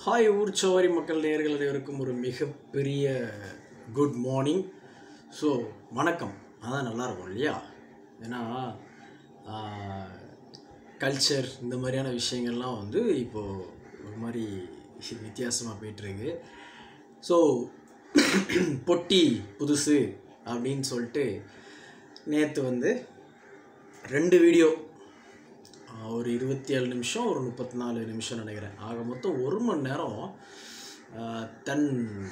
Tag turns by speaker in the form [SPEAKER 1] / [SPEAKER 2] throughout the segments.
[SPEAKER 1] hi ஊர் சோவாரி மக்கள் நேயர்கள் அனைவருக்கும் ஒரு மிகப்பெரிய குட் மார்னிங் ஸோ வணக்கம் அதான் நல்லா இருக்கும் இல்லையா ஏன்னா கல்ச்சர் இந்த மாதிரியான விஷயங்கள்லாம் வந்து இப்போது ஒரு மாதிரி வித்தியாசமாக போயிட்டுருக்கு ஸோ பொட்டி புதுசு அப்படின்னு சொல்லிட்டு நேற்று வந்து ரெண்டு வீடியோ ஆஹ் ஒரு இருபத்தி ஏழு நிமிஷம் ஒரு முப்பத்தி நாலு நிமிஷம் நினைக்கிறேன் ஆக மொத்தம் ஒரு மணி நேரம் ஆஹ் தன்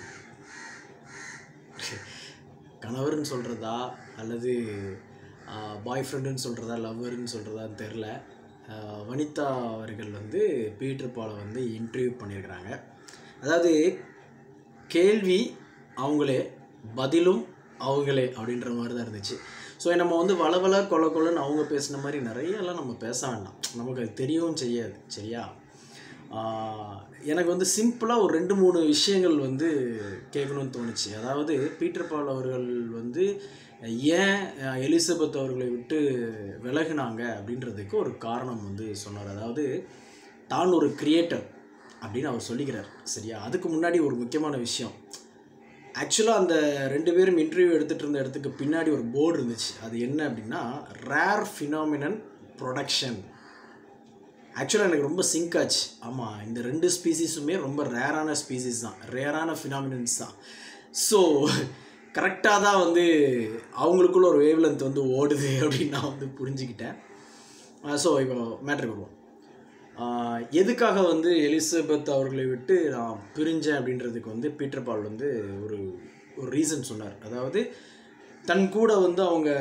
[SPEAKER 1] கணவர்னு சொல்கிறதா அல்லது பாய் ஃப்ரெண்டுன்னு சொல்கிறதா லவ்வர்னு சொல்கிறதான்னு தெரில ஆஹ் வனிதா அவர்கள் வந்து பீட்டர் பாலை வந்து இன்டர்வியூ பண்ணியிருக்கிறாங்க அதாவது கேள்வி அவங்களே பதிலும் அவங்களே அப்படின்ற மாதிரி தான் இருந்துச்சு ஸோ நம்ம வந்து வளவள கொல கொலன்னு அவங்க பேசின மாதிரி நிறையலாம் நம்ம பேச வேண்டாம் நமக்கு அது தெரியவும் செய்யாது சரியா ஆஹ் எனக்கு வந்து சிம்பிளாக ஒரு ரெண்டு மூணு விஷயங்கள் வந்து கேட்கணும்னு தோணுச்சு அதாவது பீட்டர் பால் அவர்கள் வந்து ஏன் அஹ், எலிசபெத் அவர்களை விட்டு விலகுனாங்க அப்படின்றதுக்கு ஒரு காரணம் வந்து சொன்னார் அதாவது தான் ஒரு கிரியேட்டர் அப்படின்னு அவர் சொல்லிக்கிறார் சரியா அதுக்கு முன்னாடி ஒரு முக்கியமான விஷயம் ஆக்சுவலாக அந்த ரெண்டு பேரும் இன்டர்வியூ எடுத்துகிட்டு இருந்த இடத்துக்கு பின்னாடி ஒரு போர்டு இருந்துச்சு அது என்ன அப்படின்னா ரேர் ஃபினாமினன் ப்ரொடக்ஷன் ஆக்சுவலாக எனக்கு ரொம்ப சிங்க் ஆச்சு ஆமாம் இந்த ரெண்டு ஸ்பீசிஸுமே ரொம்ப ரேரான ஸ்பீசிஸ் தான் ரேரான ஃபினாமினன்ஸ் தான் ஸோ கரெக்டாக தான் வந்து அவங்களுக்குள்ள ஒரு வேவ் லென்த் வந்து ஓடுது அப்படின்னு நான் வந்து புரிஞ்சுக்கிட்டேன் ஸோ இப்போ மேட்ருக்கு வருவோம் ஆஹ் எதுக்காக வந்து எலிசபெத் அவர்களை விட்டு நான் பிரிஞ்சேன் அப்படின்றதுக்கு வந்து பீட்டர் பால் வந்து ஒரு ஒரு ரீசன் சொன்னார் அதாவது தன் கூட வந்து அவங்க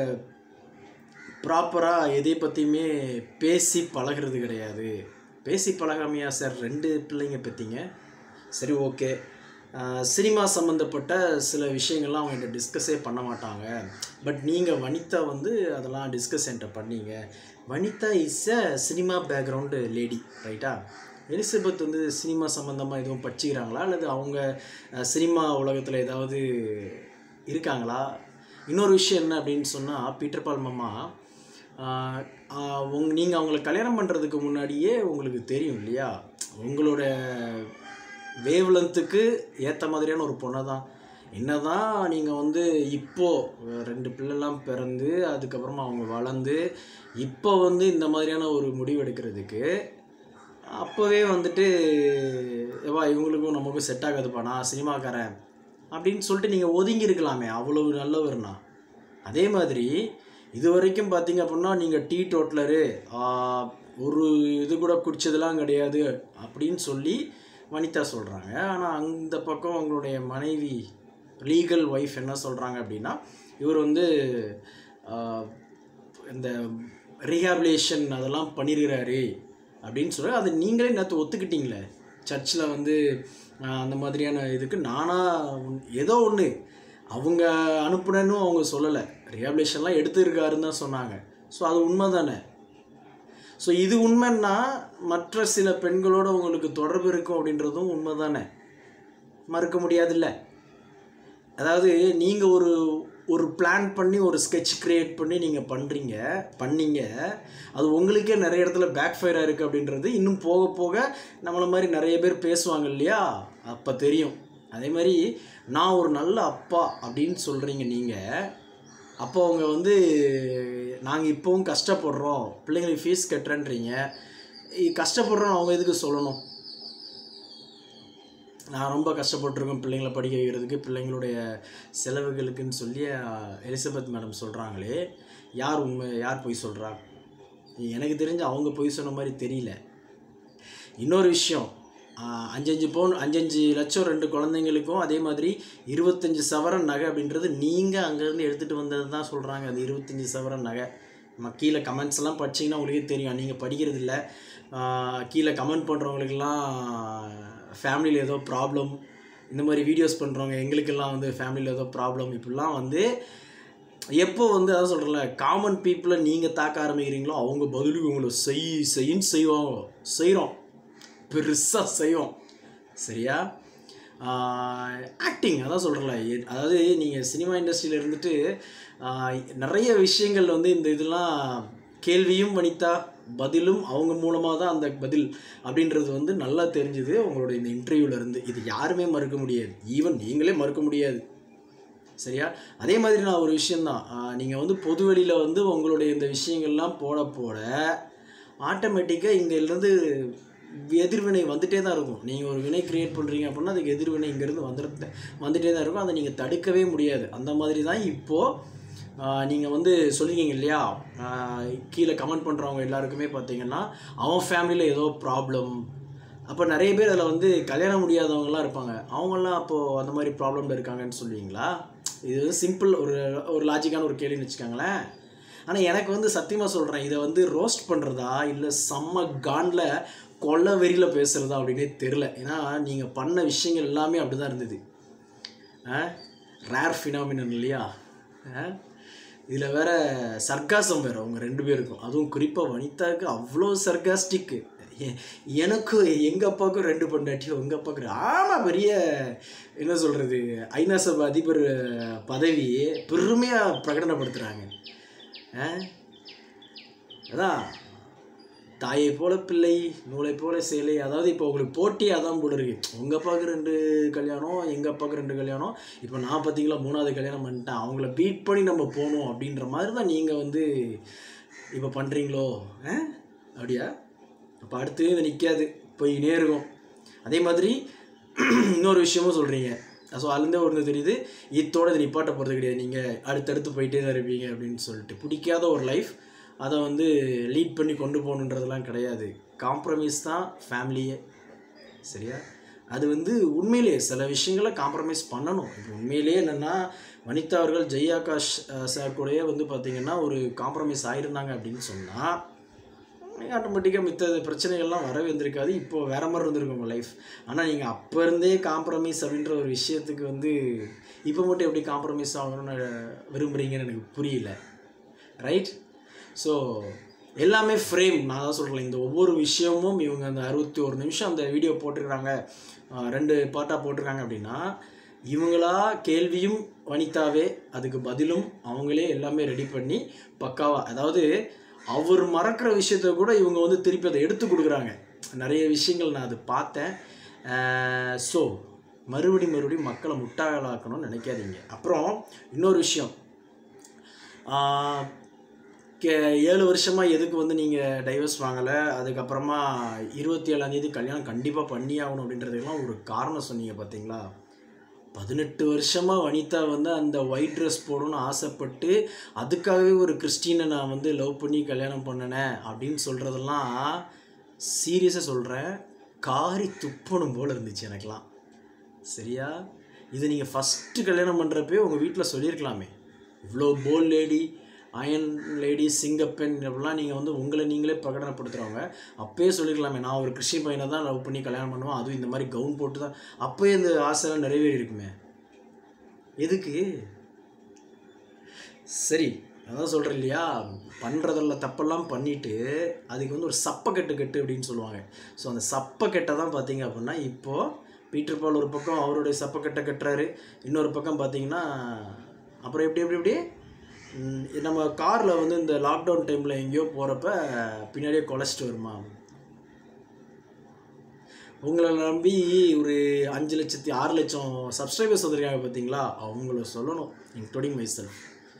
[SPEAKER 1] ப்ராப்பராக எதை பற்றியுமே பேசி பழகிறது கிடையாது பேசி பழகாமையா சார் ரெண்டு பிள்ளைங்க பெற்றீங்க சரி ஓகே சினிமா சம்மந்தப்பட்ட சில விஷயங்கள்லாம் அவங்க என்கிட்ட டிஸ்கஸே பண்ண மாட்டாங்க பட் நீங்கள் வனிதா வந்து அதெல்லாம் டிஸ்கஸ் என்கிட்ட பண்ணீங்க Vanitha is a cinema background lady ரைட்டா எலிசபெத் வந்து சினிமா சம்மந்தமாக எதுவும் படிச்சுக்கிறாங்களா அல்லது அவங்க அஹ், சினிமா உலகத்தில் ஏதாவது இருக்காங்களா இன்னொரு விஷயம் என்ன அப்படின்னு சொன்னால் பீட்டர் பால் மாமா ஆஹ் ஆஹ் உங் நீங்கள் அவங்கள கல்யாணம் பண்ணுறதுக்கு முன்னாடியே உங்களுக்கு தெரியும் இல்லையா உங்களோட வேவ்லென்த்துக்கு ஏற்ற மாதிரியான ஒரு பொண்ணை தான் என்ன தான் நீங்கள் வந்து இப்போது ரெண்டு பிள்ளைலாம் பிறந்து அதுக்கப்புறமா அவங்க வளர்ந்து இப்போ வந்து இந்த மாதிரியான ஒரு முடிவு எடுக்கிறதுக்கு அப்போவே வந்துட்டு ஏவா இவங்களுக்கும் நமக்கும் செட் ஆகாதுப்பா நான் சினிமாக்காரன் அப்படின்னு சொல்லிட்டு நீங்கள் ஒதுங்கி இருக்கலாமே அவ்வளவு நல்லவர்னா அதே மாதிரி இது வரைக்கும் பார்த்தீங்க அப்படின்னா நீங்கள் டீ டோட்லரு ஒரு இது கூட குடிச்சதெல்லாம் கிடையாது அப்படின்னு சொல்லி வனிதா சொல்கிறாங்க ஆனால் அந்த பக்கம் அவங்களுடைய மனைவி லீகல் ஒய்ஃப் என்ன சொல்கிறாங்க அப்படின்னா இவர் வந்து ஆஹ், இந்த ரீஹாபிலேஷன் அதெல்லாம் பண்ணிருக்கிறாரு அப்படின்னு சொல்லி அது நீங்களே நேற்று ஒத்துக்கிட்டீங்களே சர்ச்சில் வந்து ஆஹ், அந்த மாதிரியான இதுக்கு நானாக ஏதோ ஒன்று அவங்க அனுப்புனேன்னு அவங்க சொல்லலை ரீஹாபிலேஷன்லாம் எடுத்துருக்காருன்னு தான் சொன்னாங்க ஸோ அது உண்மை தானே ஸோ இது உண்மைன்னா மற்ற சில பெண்களோட உங்களுக்கு தொடர்பு இருக்கும் அப்படின்றதும் உண்மை தானே மறுக்க முடியாதுல்ல அதாவது நீங்கள் ஒரு ஒரு பிளான் பண்ணி ஒரு ஸ்கெட்ச் கிரியேட் பண்ணி நீங்கள் பண்ணுறீங்க பண்ணீங்க அது உங்களுக்கே நிறைய இடத்துல பேக் ஃபயராக இருக்குது அப்படின்றது இன்னும் போக போக நம்மளை மாதிரி நிறைய பேர் பேசுவாங்க இல்லையா அப்போ தெரியும் அதே மாதிரி நான் ஒரு நல்ல அப்பா அப்படின்னு சொல்கிறீங்க நீங்கள் அப்போ அவங்க வந்து நாங்கள் இப்போவும் கஷ்டப்படுறோம் பிள்ளைங்களுக்கு ஃபீஸ் கட்டுறேன்றீங்க இ- கஷ்டப்படுறோம் அவங்க எதுக்கு சொல்லணும் நான் ரொம்ப கஷ்டப்பட்டிருக்கேன் பிள்ளைங்களை படிக்க வைக்கிறதுக்கு பிள்ளைங்களுடைய செலவுகளுக்குன்னு சொல்லி அஹ், எலிசபெத் மேடம் சொல்கிறாங்களே யார் உண்மை யார் பொய் சொல்கிறா எனக்கு தெரிஞ்சு அவங்க பொய் சொன்ன மாதிரி தெரியல இன்னொரு விஷயம் ஆஹ், அஞ்சஞ்சு பவுன் அஞ்சஞ்சு லட்சம் ரெண்டு குழந்தைங்களுக்கும் அதே மாதிரி இருபத்தஞ்சி சவரன் நகை அப்படின்றது நீங்கள் அங்கேருந்து எடுத்துகிட்டு வந்தது தான் சொல்கிறாங்க அது இருபத்தஞ்சி சவரன் நகை நம்ம கீழே கமெண்ட்ஸ் எல்லாம் படிச்சீங்கன்னா உங்களுக்கே தெரியும் நீங்கள் படிக்கிறது இல்லை ஆஹ், கீழே கமெண்ட் பண்ணுறவங்களுக்கெல்லாம் ஃபேமிலியில் ஏதோ ப்ராப்ளம் இந்த மாதிரி வீடியோஸ் பண்ணுறவங்க எங்களுக்கெல்லாம் வந்து ஃபேமிலியில் ஏதோ ப்ராப்ளம் இப்படிலாம் வந்து எப்போ வந்து அதான் சொல்கிறேன்ல காமன் பீப்புளை நீங்கள் தாக்க ஆரம்பிக்கிறீங்களோ அவங்க பதிலுக்கு உங்களை செய் செய்யின்னு செய்வாங்க செய்கிறோம் பெருசாக செய்வோம் சரியா ஆக்டிங் அதான் சொல்கிறல அதாவது நீங்கள் சினிமா இண்டஸ்ட்ரியில் இருந்துட்டு ஆஹ், நிறைய விஷயங்கள் வந்து இந்த இதெல்லாம் கேள்வியும் வனிதா பதிலும் அவங்க மூலமாக தான் அந்த பதில் அப்படின்றது வந்து நல்லா தெரிஞ்சுது உங்களோட இந்த இன்டர்வியூல இருந்து இது யாருமே மறுக்க முடியாது ஈவன் நீங்களே மறுக்க முடியாது சரியா அதே மாதிரி நான் ஒரு விஷயந்தான் நீங்கள் வந்து பொது வெளியில் வந்து உங்களுடைய இந்த விஷயங்கள்லாம் போட போட ஆட்டோமேட்டிக்காக இங்கேருந்து எதிர்வினை வந்துட்டே தான் இருக்கும் நீங்கள் ஒரு வினை கிரியேட் பண்ணுறீங்க அப்படின்னா அதுக்கு எதிர்வினை இங்கேருந்து வந்துட்டு வந்துட்டே தான் இருக்கும் அதை நீங்கள் தடுக்கவே முடியாது அந்த மாதிரி தான் இப்போது நீங்கள் வந்து சொல்லிருக்கீங்க இல்லையா ஆஹ் கீழே கமெண்ட் பண்ணுறவங்க எல்லாருக்குமே பார்த்தீங்கன்னா அவன் ஃபேமிலியில் ஏதோ ப்ராப்ளம் அப்போ நிறைய பேர் அதில் வந்து கல்யாணம் முடியாதவங்கலாம் இருப்பாங்க அவங்கெல்லாம் அப்போது அந்த மாதிரி ப்ராப்ளமில் இருக்காங்கன்னு சொல்லுவீங்களா இது வந்து சிம்பிள் ஒரு ஒரு லாஜிக்கான ஒரு கேள்வின்னு வச்சுக்கோங்களேன் ஆனால் எனக்கு வந்து சத்தியமாக சொல்கிறேன் இதை வந்து ரோஸ்ட் பண்ணுறதா இல்லை செம்ம காண்டில் கொள்ள வெறியில் பேசுகிறதா அப்படின்னே தெரில ஏன்னா நீங்கள் பண்ண விஷயங்கள் எல்லாமே அப்படி தான் இருந்தது ரேர் ஃபினாமினன் இல்லையா இதில் வேற சர்க்காசம் வேறு அவங்க ரெண்டு பேருக்கும் அதுவும் குறிப்பாக வனிதாவுக்கு அவ்வளோ சர்க்காஸ்டிக்கு எனக்கும் எங்கள் அப்பாவுக்கும் ரெண்டு பொண்டாட்டி உங்கள் அப்பாவுக்கு ரெ- ஆமா பெரிய என்ன சொல்கிறது ஐநா சபை அதிபர் பதவி பெருமையாக பிரகடனப்படுத்துகிறாங்க அதான் தாயை போல பிள்ளை நூலை போல சேலை அதாவது இப்போ உங்களுக்கு போட்டி அதான் போல இருக்கு உங்கள் அப்பாவுக்கு ரெண்டு கல்யாணம் எங்கள் அப்பாவுக்கு ரெண்டு கல்யாணம் இப்போ நான் பார்த்தீங்களா மூணாவது கல்யாணம் பண்ணிட்டேன் அவங்கள பீட் பண்ணி நம்ம போகணும் அப்படின்ற மாதிரி தான் நீங்கள் வந்து இப்போ பண்ணுறீங்களோ ஆ அப்படியா அப்போ அடுத்து இது நிற்காது போயினே இருக்கும் அதே மாதிரி இன்னொரு விஷயமும் சொல்கிறீங்க ஸோ அதுலேருந்தே ஒன்று தெரியுது இத்தோட இது நிப்பாட்ட போகிறது கிடையாது நீங்கள் அடுத்தடுத்து போயிட்டே தான் இருப்பீங்க அப்படின்னு சொல்லிட்டு பிடிக்காத ஒரு லைஃப் அதை வந்து லீட் பண்ணி கொண்டு போகணுன்றதெல்லாம் கிடையாது காம்ப்ரமைஸ் தான் ஃபேமிலியே சரியா அது வந்து உண்மையிலேயே சில விஷயங்களை காம்ப்ரமைஸ் பண்ணணும் இப்போ உண்மையிலேயே என்னென்னா வனிதா அவர்கள் ஜெயாகாஷ் சார் கூடயே வந்து பார்த்திங்கன்னா ஒரு காம்ப்ரமைஸ் ஆயிருந்தாங்க அப்படின்னு சொன்னால் ஆட்டோமேட்டிக்காக மித்த பிரச்சனைகள்லாம் வரவே இருந்திருக்காது இப்போ வேற மாதிரி இருந்திருக்கும் உங்கள் லைஃப் ஆனால் நீங்கள் அப்போ இருந்தே காம்ப்ரமைஸ் அப்படின்ற ஒரு விஷயத்துக்கு வந்து இப்போ மட்டும் எப்படி காம்ப்ரமைஸ் ஆகணும்னு விரும்புகிறீங்கன்னு எனக்கு புரியல ரைட் ஸோ எல்லாமே ஃப்ரேம் நான் தான் சொல்கிறேன் இந்த ஒவ்வொரு விஷயமும் இவங்க அந்த அறுபத்தி ஒரு நிமிஷம் அந்த வீடியோ போட்டிருக்கிறாங்க ஆஹ் ரெண்டு பார்ட்டாக போட்டிருக்காங்க அப்படின்னா இவங்களா கேள்வியும் வனிதாவே அதுக்கு பதிலும் அவங்களே எல்லாமே ரெடி பண்ணி பக்காவா அதாவது அவர் மறக்கிற விஷயத்த கூட இவங்க வந்து திருப்பி அதை எடுத்து கொடுக்குறாங்க நிறைய விஷயங்கள் நான் அது பார்த்தேன் ஸோ மறுபடி மறுபடியும் மக்களை முட்டாளாக்கணும்னு நினைக்காதீங்க அப்புறம் இன்னொரு விஷயம் ஆஹ் கே ஏழு வருஷமாக எதுக்கு வந்து நீங்கள் டைவர்ஸ் வாங்கலை அதுக்கப்புறமா இருபத்தி ஏழாந்தேதி கல்யாணம் கண்டிப்பாக பண்ணி ஆகணும் அப்படின்றதுக்கெல்லாம் ஒரு காரணம் சொன்னீங்க பார்த்தீங்களா பதினெட்டு வருஷமாக வனிதா வந்து அந்த ஒயிட் ட்ரெஸ் போடணும்னு ஆசைப்பட்டு அதுக்காகவே ஒரு கிறிஸ்டினை நான் வந்து லவ் பண்ணி கல்யாணம் பண்ணினேன் அப்படின்னு சொல்கிறதெல்லாம் சீரியஸாக சொல்கிறேன் காரி துப்பணும் போல் இருந்துச்சு எனக்கெலாம் சரியா இது நீங்கள் ஃபஸ்ட்டு கல்யாணம் பண்ணுறப்பே உங்கள் வீட்டில் சொல்லியிருக்கலாமே இவ்வளோ போல் லேடி அயன் லேடி சிங்கப்பெண் அப்படிலாம் நீங்கள் வந்து உங்களை நீங்களே பிரகடனப்படுத்துகிறவங்க அப்பயே சொல்லிருக்கலாமே நான் ஒரு கிறிஸ்டின் பையனை தான் லவ் பண்ணி கல்யாணம் பண்ணுவேன் அதுவும் இந்த மாதிரி கவுன் போட்டு தான் அப்போயே இந்த ஆசைலாம் நிறைவேறி இருக்குமே எதுக்கு சரி அதான் சொல்கிறேன் இல்லையா பண்ணுறதில் தப்பெல்லாம் பண்ணிவிட்டு அதுக்கு வந்து ஒரு சப்பக்கட்டு கட்டு அப்படின்னு சொல்லுவாங்க ஸோ அந்த சப்பக்கட்டை தான் பார்த்தீங்க அப்படின்னா இப்போது பீட்டர் பால் ஒரு பக்கம் அவருடைய சப்பக்கட்டை கட்டுறாரு இன்னொரு பக்கம் பார்த்தீங்கன்னா அப்புறம் எப்படி எப்படி எப்படி ம், நம்ம காரில் வந்து இந்த லாக்டவுன் டைமில் எங்கேயோ போகிறப்ப பின்னாடியே குலைச்சிட்டு வருமா உங்களை நம்பி ஒரு அஞ்சு லட்சத்தி ஆறு லட்சம் சப்ஸ்கிரைபர்ஸ் வந்திருக்காங்க பார்த்தீங்களா அவங்கள சொல்லணும் இன்க்ளூடிங் மைசெல்ஃப்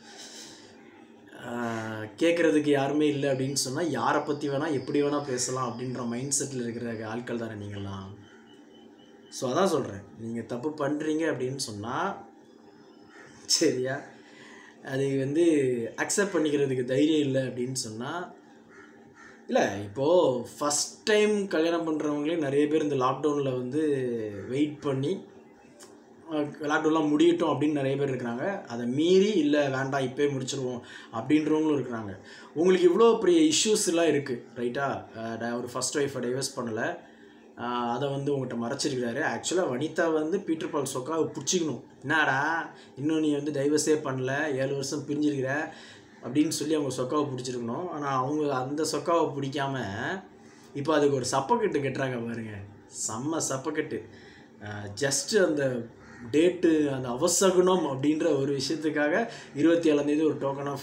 [SPEAKER 1] கேட்குறதுக்கு யாருமே இல்லை அப்படின்னு சொன்னால் யாரை பற்றி வேணால் எப்படி வேணால் பேசலாம் அப்படின்ற மைண்ட் செட்டில் இருக்கிற ஆட்கள் தானே நீங்கள்லாம் ஸோ அதான் சொல்கிறேன் நீங்கள் தப்பு பண்ணுறீங்க அப்படின்னு சொன்னால் சரியா அது வந்து அக்செப்ட் பண்ணிக்கிறதுக்கு தைரியம் இல்லை அப்படின்னு சொன்னால் இல்லை இப்போது ஃபஸ்ட் டைம் கல்யாணம் பண்ணுறவங்களே நிறைய பேர் இந்த லாக்டவுனில் வந்து வெயிட் பண்ணி லாக்டவுன்லாம் முடியட்டும் அப்படின்னு நிறைய பேர் இருக்கிறாங்க அதை மீறி இல்லை வேண்டாம் இப்போயே முடிச்சிருவோம் அப்படின்றவங்களும் இருக்கிறாங்க உங்களுக்கு இவ்வளோ பெரிய இஷ்யூஸ்லாம் இருக்குது ரைட்டா ஒரு ஃபஸ்ட் ஒய்ஃபை டைவர்ஸ் பண்ணலை ஆஹ் அதை வந்து உங்கள்கிட்ட மறைச்சிருக்கிறாரு ஆக்சுவலாக வனிதா வந்து பீட்டர் பால் சொக்காவை பிடிச்சிக்கணும் என்னடா இன்னும் நீ வந்து டைவர்ஸே பண்ணல ஏழு வருஷம் பிரிஞ்சிருக்கிற அப்படின்னு சொல்லி அவங்க சொக்காவை பிடிச்சிருக்கணும் ஆனால் அவங்க அந்த சொக்காவை பிடிக்காம இப்போ அதுக்கு ஒரு சப்பக்கட்டு கட்டுறாங்க பாருங்க செம்ம சப்பக்கட்டு ஜஸ்ட்டு அந்த டேட்டு அந்த அவசகுணம் அப்படின்ற ஒரு விஷயத்துக்காக இருபத்தி ஏழாந்தேதி ஒரு டோக்கன் ஆஃப்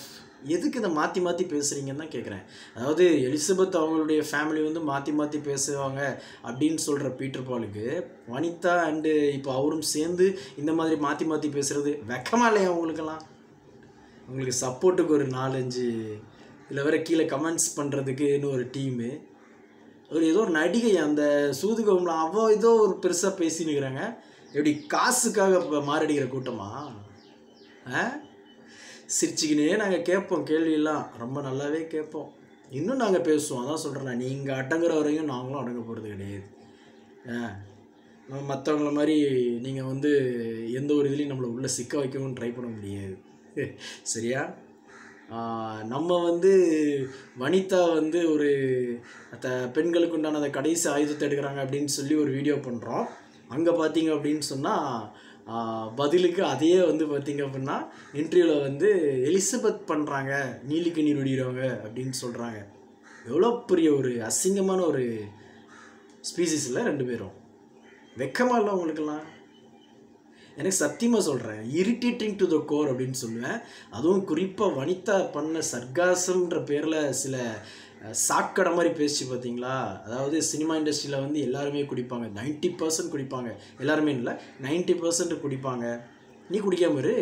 [SPEAKER 1] எதுக்கு இதை மாற்றி மாற்றி பேசுகிறீங்கன்னு தான் கேட்குறேன் அதாவது எலிசபெத் அவங்களுடைய ஃபேமிலி வந்து மாற்றி மாற்றி பேசுவாங்க அப்படின்னு சொல்கிற பீட்டர் பாலுக்கு வனிதா அண்டு இப்போ அவரும் சேர்ந்து இந்த மாதிரி மாற்றி மாற்றி பேசுகிறது வெக்கமா இல்லையா உங்களுக்கெல்லாம் உங்களுக்கு சப்போர்ட்டுக்கு ஒரு நாலஞ்சு இல்லை வேற கீழே கமெண்ட்ஸ் பண்ணுறதுக்குன்னு ஒரு டீமு ஒரு ஏதோ ஒரு நடிகை அந்த சூதுகோம்ல அவ ஏதோ ஒரு பெருசாக பேசினுக்கிறாங்க எப்படி காசுக்காக இப்போ மாரடிக்கிற கூட்டமா ஆ சிரிச்சுக்கினே நாங்கள் கேட்போம் கேள்வியெல்லாம் ரொம்ப நல்லாவே கேட்போம் இன்னும் நாங்கள் பேசுவோம் அதான் சொல்கிறேன் நீங்கள் அடங்குற வரையும் நாங்களும் அடங்க போகிறது கிடையாது ஆ நம்ம மற்றவங்கள மாதிரி நீங்கள் வந்து எந்த ஒரு இதுலேயும் நம்மளை உள்ளே சிக்க வைக்கவும் ட்ரை பண்ண முடியாது சரியா ஆ, நம்ம வந்து வனிதா வந்து ஒரு த பெண்களுக்கு உண்டான அந்த கடைசி ஆயுதத்தை எடுக்கிறாங்க அப்படின்னு சொல்லி ஒரு வீடியோ பண்ணுறோம் அங்கே பார்த்தீங்க அப்படின்னு சொன்னால் பதிலுக்கு அதையே வந்து பார்த்தீங்க அப்படின்னா இன்டர்வியூவில் வந்து எலிசபெத் பண்ணுறாங்க நீலிக்கு நீர் வெடிக்கிறவங்க அப்படின்னு சொல்கிறாங்க எவ்வளோ பெரிய ஒரு அசிங்கமான ஒரு ஸ்பீசிஸில் ரெண்டு பேரும் வெக்கமா இல்லை உங்களுக்கெல்லாம் எனக்கு சத்தியமாக சொல்கிறேன் இரிட்டேட்டிங் டு த கோர் அப்படின்னு சொல்லுவேன் அதுவும் குறிப்பாக வனிதா பண்ண சர்க்காசம்ன்ற பேரில் சில அஹ், சாக்கடை மாதிரி பேசி பார்த்தீங்களா அதாவது சினிமா இண்டஸ்ட்ரியில் வந்து எல்லாருமே குடிப்பாங்க 90% பர்சன்ட் குடிப்பாங்க எல்லாருமே இல்லை 90% பர்சன்ட் குடிப்பாங்க நீ குடிக்காம இரு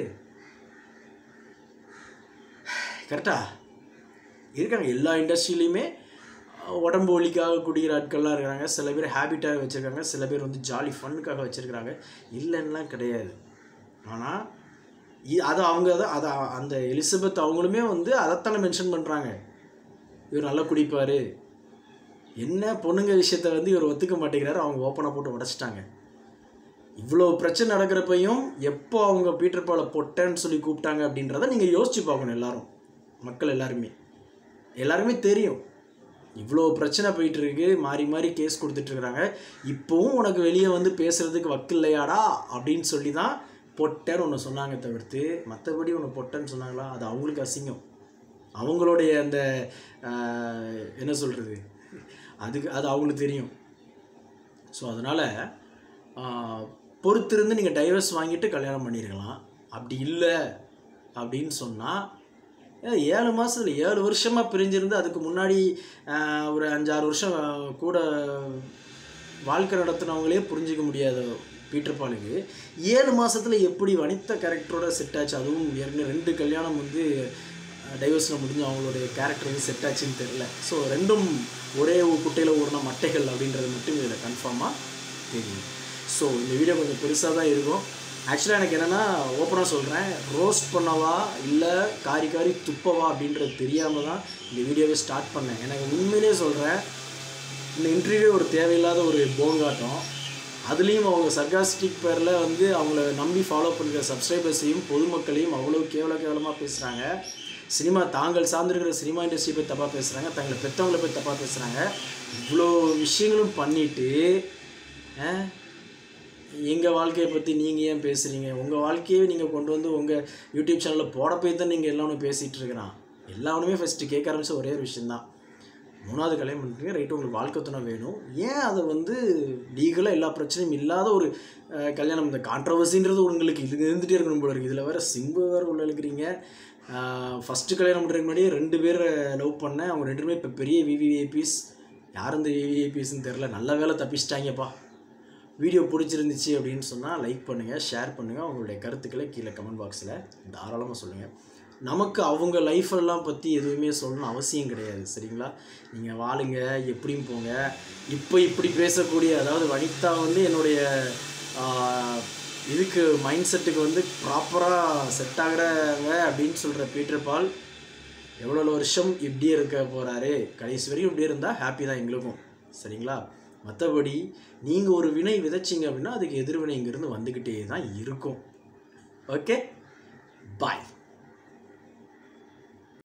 [SPEAKER 1] கரெக்டா இருக்காங்க எல்லா இண்டஸ்ட்ரியிலையுமே உடம்பு ஒலிக்காக குடிக்கிற ஆட்கள்லாம் இருக்கிறாங்க சில பேர் ஹேபிட்டாக வச்சுருக்காங்க சில பேர் வந்து ஜாலி ஃபன்னுக்காக வச்சுருக்கிறாங்க இல்லைன்னுலாம் கிடையாது ஆனால் அது அவங்க தான் அதை அந்த எலிசபெத் அவங்களுமே வந்து அதைத்தானே மென்ஷன் பண்ணுறாங்க இவர் நல்லா குடிப்பார் என்ன பொண்ணுங்க விஷயத்த வந்து இவர் ஒத்துக்க மாட்டேங்கிறாரு அவங்க ஓப்பனாக போட்டு உடச்சிட்டாங்க இவ்வளோ பிரச்சனை நடக்கிறப்பையும் எப்போ அவங்க பீட்டர் பாலை பொட்டேன்னு சொல்லி கூப்பிட்டாங்க அப்படின்றத நீங்கள் யோசிச்சு பார்க்கணும் எல்லாரும் மக்கள் எல்லாருமே எல்லாருமே தெரியும் இவ்வளோ பிரச்சனை போயிட்டு இருக்கு மாறி மாறி கேஸ் கொடுத்துட்ருக்குறாங்க இப்போவும் உனக்கு வெளியே வந்து பேசுகிறதுக்கு வக்கு இல்லையாடா அப்படின்னு சொல்லி தான் பொட்டன்னு ஒன்று சொன்னாங்க தவிர்த்து மற்றபடி ஒன்று பொட்டன்னு சொன்னாங்களா அது அவங்களுக்கு அசிங்கம் அவங்களுடைய அந்த ஆஹ், என்ன சொல்கிறது அதுக்கு அது அவங்களுக்கு தெரியும் ஸோ அதனால் பொறுத்திருந்து நீங்கள் டைவர்ஸ் வாங்கிட்டு கல்யாணம் பண்ணியிருக்கலாம் அப்படி இல்லை அப்படின்னு சொன்னால் ஏழு மாதத்துல ஏழு வருஷமாக பிரிஞ்சிருந்து அதுக்கு முன்னாடி ஆஹ், ஒரு அஞ்சாறு வருஷம் கூட வாழ்க்கை நடத்தினவங்களே புரிஞ்சிக்க முடியாத பீட்டர் பாலுக்கு ஏழு மாசத்துல எப்படி வனித கேரக்டரோட செட் ஆச்சு அதுவும் ஏற்கனவே ரெண்டு கல்யாணம் வந்து டைவர்ஸில் முடிஞ்சு அவங்களுடைய கேரக்டர் வந்து செட் ஆச்சுன்னு தெரில ஸோ ரெண்டும் ஒரே குட்டையில் ஊறின மட்டைகள் அப்படின்றது மட்டும் இதில் கன்ஃபார்மாக தெரியும் ஸோ இந்த வீடியோ கொஞ்சம் பெருசாக தான் இருக்கும் ஆக்சுவலாக எனக்கு என்னென்னா ஓப்பனாக சொல்கிறேன் ரோஸ்ட் பண்ணவா இல்லை காரி காரி துப்பவா அப்படின்றது தெரியாமல் தான் இந்த வீடியோவை ஸ்டார்ட் பண்ணேன் எனக்கு உண்மையிலே சொல்கிறேன் இந்த இன்டர்வியூ ஒரு தேவையில்லாத ஒரு போங்காட்டம் அதுலேயும் அவங்க சர்காஸ்டிக் பேரில் வந்து அவங்கள நம்பி ஃபாலோ பண்ணுற சப்ஸ்கிரைபர்ஸையும் பொதுமக்களையும் அவ்வளோ கேவல கேவலமாக பேசுகிறாங்க சினிமா தாங்கள் சார்ந்திருக்கிற சினிமா இண்டஸ்ட்ரி போய் தப்பாக பேசுகிறாங்க தங்களை பெற்றவங்களை போய் தப்பாக பேசுகிறாங்க இவ்வளோ விஷயங்களும் பண்ணிட்டு எங்கள் வாழ்க்கையை பற்றி நீங்கள் ஏன் பேசுகிறீங்க உங்கள் வாழ்க்கையே நீங்கள் கொண்டு வந்து உங்கள் யூடியூப் சேனலில் போட போய் தான் நீங்கள் எல்லாமே பேசிகிட்டு இருக்கிறான் எல்லாருமே ஃபஸ்ட்டு கேட்க ஆரம்பிச்ச ஒரே ஒரு விஷயந்தான் மூணாவது கல்யாணம் பண்ணுறீங்க ரைட்டு உங்களுக்கு வாழ்க்கை துணை வேணும் ஏன் அதை வந்து லீகலாக எல்லா பிரச்சனையும் இல்லாத ஒரு அஹ், கல்யாணம் இந்த கான்ட்ரவர்சின்றது உங்களுக்கு இது இருந்துகிட்டே இருக்கணும் போல இருக்குது இதில் வேறு சிம்பு வேறு உள்ள இருக்கிறீங்க ஃபஸ்ட்டு கல்யாணம் பண்ணுறதுக்கு முன்னாடியே ரெண்டு பேரை லவ் பண்ணேன் அவங்க ரெண்டுமே இப்போ பெரிய விவிஐபிஸ் யார் இந்த விவிஐபிஸ்ன்னு தெரில நல்ல வேலை தப்பிச்சிட்டாங்கப்பா வீடியோ பிடிச்சிருந்துச்சு அப்படின்னு சொன்னால் லைக் பண்ணுங்கள் ஷேர் பண்ணுங்கள் உங்களுடைய கருத்துக்களை கீழே கமெண்ட் பாக்ஸில் தாராளமாக சொல்லுங்கள் நமக்கு அவங்க லைஃப் எல்லாம் பற்றி எதுவுமே சொல்லணும் அவசியம் கிடையாது சரிங்களா நீங்கள் வாழுங்க எப்படியும் போங்க இப்போ இப்படி பேசக்கூடிய அதாவது வனிதா வந்து என்னுடைய ஆஹ், இதுக்கு மைண்ட் செட்டுக்கு வந்து ப்ராப்பராக செட் ஆகுறாங்க அப்படின்னு சொல்கிற பீட்டர் பால் எவ்வளோ வருஷம் இப்படியே இருக்க போகிறாரு கடைசி வரையும் இப்படியே இருந்தால் ஹாப்பி தான் எங்களுக்கும் சரிங்களா மற்றபடி நீங்கள் ஒரு வினை விதைச்சிங்க அப்படின்னா அதுக்கு எதிர்வினை இங்கேருந்து வந்துக்கிட்டே தான் இருக்கும் ஓகே பாய்